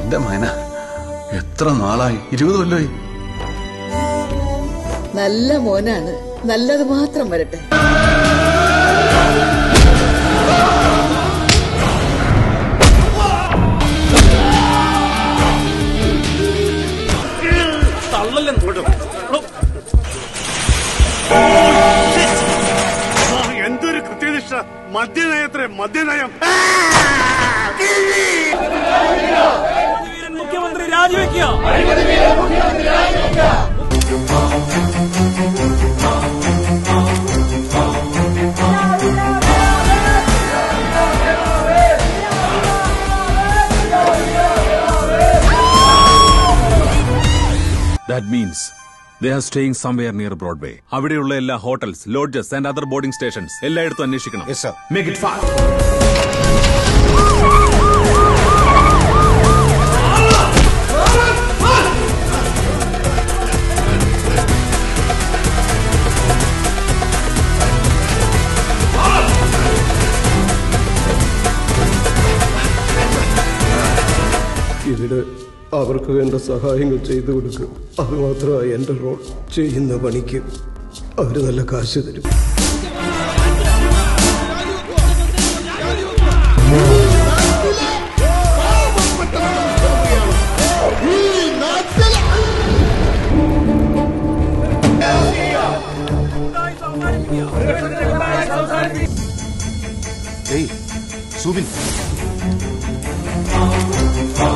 എന്റെ മൈന എത്ര നാളായി ഇരുപത് കൊല്ലമായി നല്ല മോനാണ് നല്ലത് മാത്രം വരട്ടെ എന്തൊരു കൃത്യനിഷ്ഠ മദ്യനയത്രേ മദ്യനയം മുഖ്യമന്ത്രി രാജിവെക്കുക that means they are staying somewhere near Broadway അവിടെയുള്ള എല്ലാ hotels lodges and other boarding stations എല്ലായിടത്തും അന്വേഷിക്കണം മേക്ക് ഇറ്റ് ഫാസ്റ്റ് ഇവിടെ അവർക്ക് വേണ്ട സഹായങ്ങൾ ചെയ്തു കൊടുക്കും അതുമാത്രമാണ് എൻ്റെ റോൾ ചെയ്യുന്ന പണിക്ക് അവർ നല്ല കാശ് തരും ഏയ് സുബിൻ